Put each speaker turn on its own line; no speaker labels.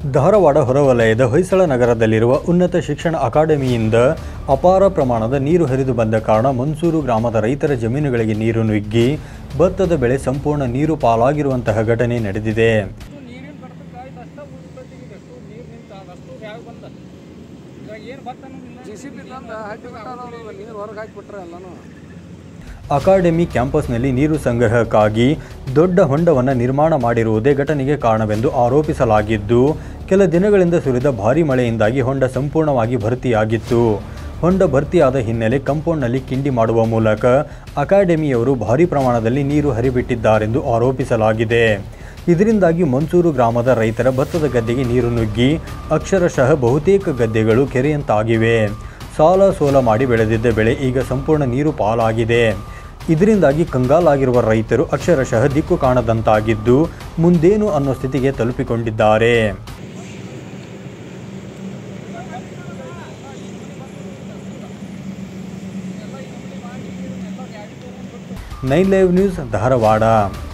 ಧಾರವಾಡ ಹೊರವಲಯದ ಹೊಯ್ಸಳ ನಗರದಲ್ಲಿರುವ ಉನ್ನತ ಶಿಕ್ಷಣ ಅಕಾಡೆಮಿಯಿಂದ ಅಪಾರ ಪ್ರಮಾಣದ ನೀರು ಹರಿದು ಬಂದ ಕಾರಣ ಮನ್ಸೂರು ಗ್ರಾಮದ ರೈತರ ಜಮೀನುಗಳಿಗೆ ನೀರು ನುಗ್ಗಿ ಭತ್ತದ ಬೆಳೆ ಸಂಪೂರ್ಣ ನೀರು ಪಾಲಾಗಿರುವಂತಹ ಘಟನೆ ನಡೆದಿದೆ
ನೀರಿನ ಕಡತಕ್ಕಾಯ್ತು ಅಷ್ಟ ಉಳಿದೈತಿ ಎಷ್ಟು ನೀರು ನಿಂತ ಅಷ್ಟು ಯಾವ ಬಂದ ಇವಾಗ ಏನು ಭತ್ತ ಅನ್ನೋದಿಲ್ಲ
ಜಿ ಸಿ ಬಿ ತಂದು ಹಾಕಿಬಿಟ್ಟಾರ ಅವರು ನೀರು ಹೊರಗೆ ಹಾಕಿಬಿಟ್ರೆ ಎಲ್ಲನೂ
ಅಕಾಡೆಮಿ ಕ್ಯಾಂಪಸ್ನಲ್ಲಿ ನೀರು ಸಂಗ್ರಹಕ್ಕಾಗಿ ದೊಡ್ಡ ಹೊಂಡವನ್ನು ನಿರ್ಮಾಣ ಮಾಡಿರುವುದೇ ಘಟನೆಗೆ ಕಾರಣವೆಂದು ಆರೋಪಿಸಲಾಗಿದ್ದು ಕೆಲ ದಿನಗಳಿಂದ ಸುರಿದ ಭಾರೀ ಮಳೆಯಿಂದಾಗಿ ಹೊಂಡ ಸಂಪೂರ್ಣವಾಗಿ ಭರ್ತಿಯಾಗಿತ್ತು ಹೊಂಡ ಭರ್ತಿಯಾದ ಹಿನ್ನೆಲೆ ಕಂಪೌಂಡ್ನಲ್ಲಿ ಕಿಂಡಿ ಮಾಡುವ ಮೂಲಕ ಅಕಾಡೆಮಿಯವರು ಭಾರೀ ಪ್ರಮಾಣದಲ್ಲಿ ನೀರು ಹರಿಬಿಟ್ಟಿದ್ದಾರೆಂದು ಆರೋಪಿಸಲಾಗಿದೆ ಇದರಿಂದಾಗಿ ಮನ್ಸೂರು ಗ್ರಾಮದ ರೈತರ ಭತ್ತದ ಗದ್ದೆಗೆ ನೀರು ನುಗ್ಗಿ ಅಕ್ಷರಶಃ ಬಹುತೇಕ ಗದ್ದೆಗಳು ಕೆರೆಯಂತಾಗಿವೆ ಸಾಲ ಸೋಲ ಮಾಡಿ ಬೆಳೆದಿದ್ದ ಬೆಳೆ ಈಗ ಸಂಪೂರ್ಣ ನೀರು ಪಾಲಾಗಿದೆ ಇದರಿಂದಾಗಿ ಕಂಗಾಲಾಗಿರುವ ರೈತರು ಅಕ್ಷರಶಃ ದಿಕ್ಕು ಕಾಣದಂತಾಗಿದ್ದು ಮುಂದೇನು ಅನ್ನೋ ಸ್ಥಿತಿಗೆ ತಲುಪಿಕೊಂಡಿದ್ದಾರೆ ನೈನ್ ಲೈವ್ ನ್ಯೂಸ್ ಧಾರವಾಡ